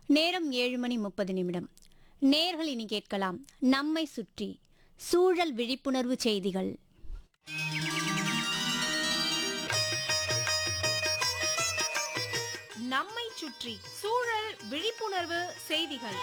நேரம் ஏழு மணி முப்பது நிமிடம் நேர்கள் இனி கேட்கலாம் நம்மை சுற்றி சூழல் விழிப்புணர்வு செய்திகள் நம்மை சுற்றி சூழல் விழிப்புணர்வு செய்திகள்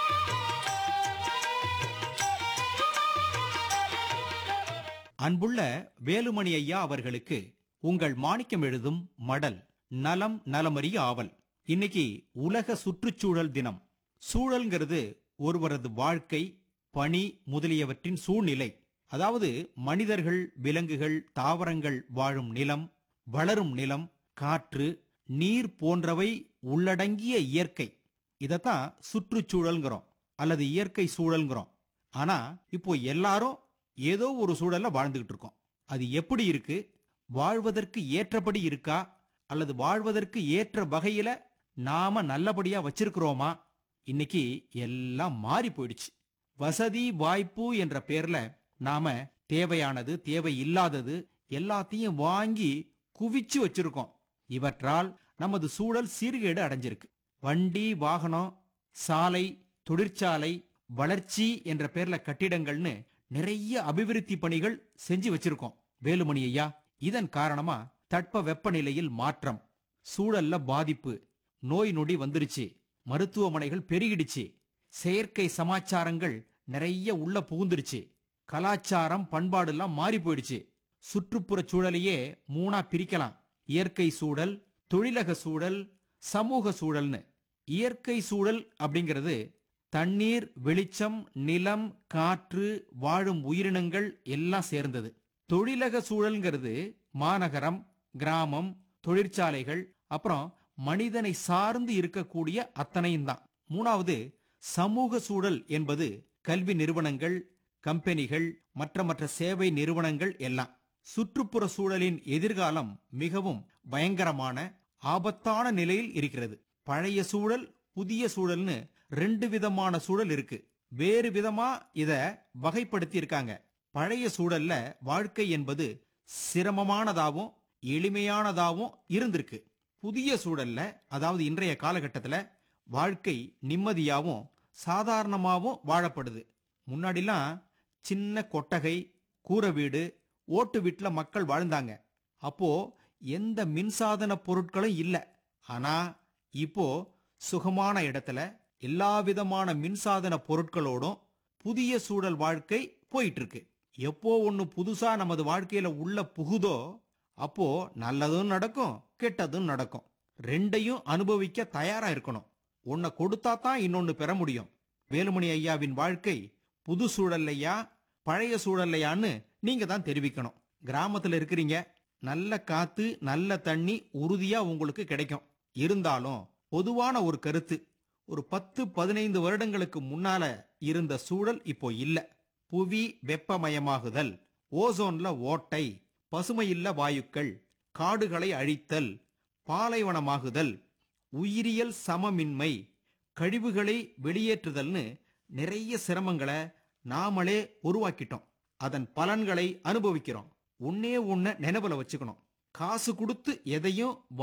அன்புள்ள வேலுமணி ஐயா அவர்களுக்கு உங்கள் மாணிக்கம் எழுதும் மடல் நலம் நலமறிய ஆவல் இன்னைக்கு உலக சுற்றுச்சூழல் தினம் சூழல்ங்கிறது ஒருவரது வாழ்க்கை பணி முதலியவற்றின் சூழ்நிலை அதாவது மனிதர்கள் விலங்குகள் தாவரங்கள் வாழும் நிலம் வளரும் நிலம் காற்று நீர் போன்றவை உள்ளடங்கிய இயற்கை இதத்தான் சுற்றுச்சூழல்ங்கிறோம் அல்லது இயற்கை சூழல்ங்கிறோம் ஆனா இப்போ எல்லாரும் ஏதோ ஒரு சூழல்ல வாழ்ந்துகிட்டு இருக்கோம் அது எப்படி இருக்கு வாழ்வதற்கு ஏற்றபடி இருக்கா அல்லது வாழ்வதற்கு ஏற்ற வகையில நாம நல்லபடியா வச்சிருக்கிறோமா இன்னைக்கு எல்லாம் மாறி போயிடுச்சு வசதி வாய்ப்பு என்ற பேர்ல நாம தேவையானது தேவை இல்லாதது எல்லாத்தையும் வாங்கி குவிச்சு வச்சிருக்கோம் இவற்றால் நமது சூழல் சீர்கேடு அடைஞ்சிருக்கு வண்டி வாகனம் சாலை தொழிற்சாலை வளர்ச்சி என்ற பேர்ல கட்டிடங்கள்னு நிறைய அபிவிருத்தி பணிகள் செஞ்சு வச்சிருக்கோம் வேலுமணி ஐயா இதன் காரணமா தட்ப வெப்பநிலையில் மாற்றம் சூழல்ல பாதிப்பு நோய் நொடி வந்துருச்சு மருத்துவமனைகள் பெருகிடுச்சு செயற்கை சமாச்சாரங்கள் நிறைய உள்ள புகுந்துருச்சு கலாச்சாரம் பண்பாடு எல்லாம் மாறி போயிடுச்சு சுற்றுப்புற சூழலையே மூணா பிரிக்கலாம் இயற்கை சூழல் தொழிலக சூழல் சமூக சூழல்னு இயற்கை சூழல் அப்படிங்கிறது தண்ணீர் வெளிச்சம் நிலம் காற்று வாழும் உயிரினங்கள் எல்லாம் சேர்ந்தது தொழிலக சூழல்ங்கிறது மாநகரம் கிராமம் தொழிற்சாலைகள் அப்புறம் மனிதனை சார்ந்து இருக்கக்கூடிய அத்தனையும் தான் மூணாவது சமூக சூழல் என்பது கல்வி நிறுவனங்கள் கம்பெனிகள் மற்ற மற்ற சேவை நிறுவனங்கள் எல்லாம் சுற்றுப்புற சூழலின் எதிர்காலம் மிகவும் பயங்கரமான ஆபத்தான நிலையில் இருக்கிறது பழைய சூழல் புதிய சூழல்னு ரெண்டு விதமான சூழல் இருக்கு வேறு விதமா இத வகைப்படுத்தி இருக்காங்க பழைய சூழல்ல வாழ்க்கை என்பது சிரமமானதாவும் எளிமையானதாவும் இருந்திருக்கு புதிய சூழல்ல அதாவது இன்றைய காலகட்டத்துல வாழ்க்கை நிம்மதியாவும் சாதாரணமாவும் வாழப்படுது முன்னாடிலாம் சின்ன கொட்டகை கூரை வீடு ஓட்டு வீட்டுல மக்கள் வாழ்ந்தாங்க அப்போ எந்த மின்சாதன பொருட்களும் இல்ல ஆனா இப்போ சுகமான இடத்துல எல்லா விதமான மின்சாதன பொருட்களோடும் புதிய சூழல் வாழ்க்கை போயிட்டு இருக்கு எப்போ ஒண்ணு புதுசா நமது வாழ்க்கையில உள்ள புகுதோ அப்போ நல்லதும் நடக்கும் கெட்டதும் நடக்கும் ரெண்டையும் அனுபவிக்க தயாரா இருக்கணும் ஒன்ன கொடுத்தா தான் இன்னொன்னு பெற முடியும் வேலுமணி ஐயாவின் வாழ்க்கை புது சூழல்லையா பழைய சூழல்லையான்னு நீங்க தான் தெரிவிக்கணும் கிராமத்துல இருக்கிறீங்க நல்ல காத்து நல்ல தண்ணி உறுதியா உங்களுக்கு கிடைக்கும் இருந்தாலும் பொதுவான ஒரு கருத்து ஒரு பத்து பதினைந்து வருடங்களுக்கு முன்னால இருந்த சூழல் இப்போ இல்ல புவி வெப்பமயமாகுதல் ஓசோன்ல ஓட்டை பசுமையில்ல வாயுக்கள் காடுகளை அழித்தல் பாலைவனமாகுதல் உயிரியல் சமமின்மை கழிவுகளை வெளியேற்றுதல்னு நிறைய சிரமங்களை நாமளே உருவாக்கிட்டோம் அதன் பலன்களை அனுபவிக்கிறோம் ஒன்னே ஒன்ன நினைவுல வச்சுக்கணும் காசு கொடுத்து எதையும்